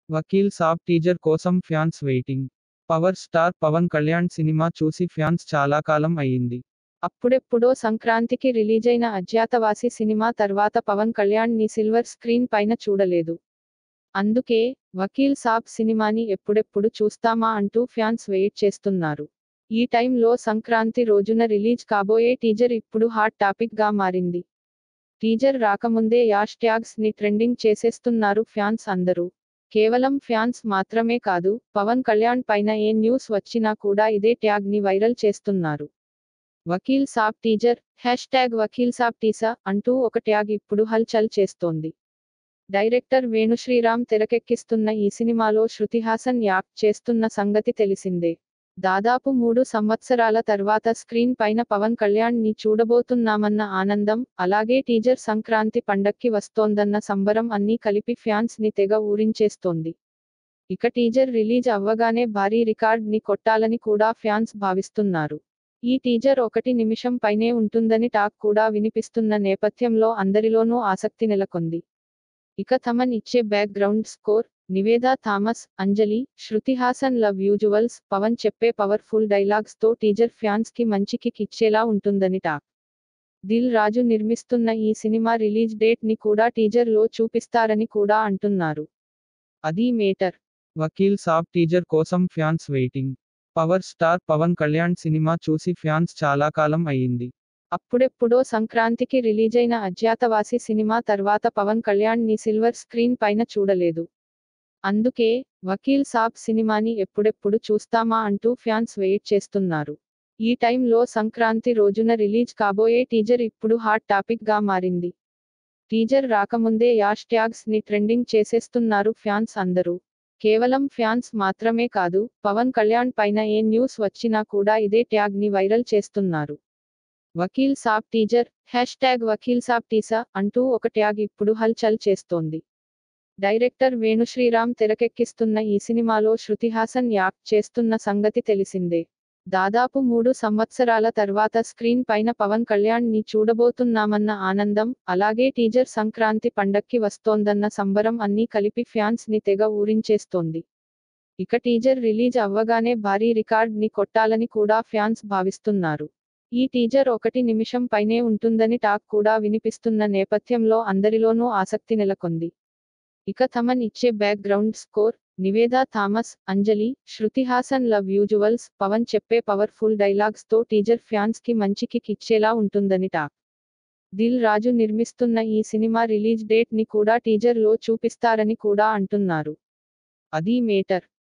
Vakeel Saab teaser కోసం fans waiting power star Pawan Kalyan cinema చూసి fans చాలా కాలం అయ్యింది అప్పుడెప్పుడో సంక్రాంతికి రిలీజైన అజ్ఞాతవాసి సినిమా తర్వాత పవన్ కళ్యాణ్ ని సిల్వర్ స్క్రీన్ పైన చూడలేదు అందుకే వకీల్ సాబ్ సినిమాని ఎప్పుడెప్పుడు చూస్తామా అంటూ ఫ్యాన్స్ వెయిట్ చేస్తున్నారు ఈ టైంలో సంక్రాంతి రోజున రిలీజ్ కాబోయే టీజర్ ఇప్పుడు హాట్ టాపిక్ గా మారింది టీజర్ రాకముందే యాష్ ట్యాగ్స్ ని ట్రెండింగ్ చేసేస్తున్నారు ఫ్యాన్స్ అందరూ కేవలం ఫ్యాన్స్ మాత్రమే కాదు పవన్ కళ్యాణ్ పైన ఏ న్యూస్ వచ్చినా కూడా ఇదే ట్యాగ్ ని వైరల్ చేస్తున్నారు Vakeel Saab teaser hash tag Vakeel Saab teaser అంటూ ఒక ట్యాగ్ ఇప్పుడు హల్చల్ చేస్తోంది డైరెక్టర్ వేణుశ్రీరామ్ తెరకెక్కిస్తున్న ఈ సినిమాలో శృతిహాసన్ యాక్ట్ చేస్తున్న సంగతి తెలిసిందే దాదాపు మూడు సంవత్సరాల తర్వాత స్క్రీన్ పైన పవన్ కళ్యాణ్ ని చూడబోతున్నామన్న ఆనందం అలాగే టీజర్ సంక్రాంతి పండక్కి వస్తోందన్న సంబరం అన్నీ కలిపి ఫ్యాన్స్ ని తెగ ఊరించేస్తోంది ఇక టీజర్ రిలీజ్ అవ్వగానే భారీ రికార్డ్ ని కొట్టాలని కూడా ఫ్యాన్స్ భావిస్తున్నారు ఈ టీజర్ ఒకటి నిమిషం పైనే ఉంటుందని టాక్ కూడా వినిపిస్తున్న నేపథ్యంలో అందరిలోనూ ఆసక్తి నెలకొంది ఇక తమన్ ఇచ్చే back ground score Nivetha Thomas అంజలి శృతిహాసన్ లవ్ యూజువల్స్ పవన్ చెప్పే పవర్ఫుల్ డైలాగ్స్ తో టీజర్ ఫ్యాన్స్ కి మంచి కిక్ ఇచ్చేలా ఉంటుందని టాక్ దిల్ రాజు నిర్మిస్తున్న ఈ సినిమా రిలీజ్ డేట్ ని కూడా టీజర్ లో చూపిస్తారని కూడా అంటున్నారు అది మేటర్ వకీల్ సాబ్ టీజర్ కోసం fans waiting power star Pawan Kalyan cinema చూసి ఫ్యాన్స్ చాలా కాలం అయ్యింది అప్పుడెప్పుడో సంక్రాంతికి రిలీజైన అజ్ఞాతవాసి సినిమా తర్వాత పవన్ కళ్యాణ్ ని సిల్వర్ స్క్రీన్ పైన చూడలేదు అందుకే వకీల్ సాబ్ సినిమాని ఎప్పుడెప్పుడు చూస్తామా అంటూ ఫ్యాన్స్ వెయిట్ చేస్తున్నారు ఈ టైంలో సంక్రాంతి రోజున రిలీజ్ కాబోయే టీజర్ ఇప్పుడు హాట్ టాపిక్ గా మారింది టీజర్ రాకముందే యాష్ ట్యాగ్స్ ని ట్రెండింగ్ చేసేస్తున్నారు ఫ్యాన్స్ అందరూ కేవలం ఫ్యాన్స్ మాత్రమే కాదు పవన్ కళ్యాణ్ పైన ఏ న్యూస్ వచ్చినా కూడా ఇదే ట్యాగ్ ని వైరల్ చేస్తున్నారు Vakeel Saab teaser hash tag Vakeel Saab teaser అంటూ ఒక ట్యాగ్ ఇప్పుడు హల్చల్ చేస్తోంది డైరెక్టర్ వేణుశ్రీరామ్ తెరకెక్కిస్తున్న ఈ సినిమాలో శృతిహాసన్ యాక్ట్ చేస్తున్న సంగతి తెలిసిందే దాదాపు మూడు సంవత్సరాల తర్వాత స్క్రీన్ పైన పవన్ కళ్యాణ్ ని చూడబోతున్నామన్న ఆనందం అలాగే టీజర్ సంక్రాంతి పండక్కి వస్తోందన్న సంబరం అన్నీ కలిపి ఫ్యాన్స్ ని తెగ ఊరించేస్తోంది ఇక టీజర్ రిలీజ్ అవ్వగానే భారీ రికార్డ్ ని కొట్టాలని కూడా ఫ్యాన్స్ భావిస్తున్నారు ఈ టీజర్ ఒకటి నిమిషం పైనే ఉంటుందని టాక్ కూడా వినిపిస్తున్న నేపథ్యంలో అందరిలోనూ ఆసక్తి నెలకొంది ఇక తమన్ ఇచ్చే back ground score Nivetha Thomas అంజలి శృతిహాసన్ లవ్ యూజువల్స్ పవన్ చెప్పే పవర్ఫుల్ డైలాగ్స్ తో టీజర్ ఫ్యాన్స్ కి మంచి కిక్ ఇచ్చేలా ఉంటుందని టాక్ దిల్ రాజు నిర్మిస్తున్న ఈ సినిమా రిలీజ్ డేట్ ని కూడా టీజర్ లో చూపిస్తారని కూడా అంటున్నారు అది మేటర్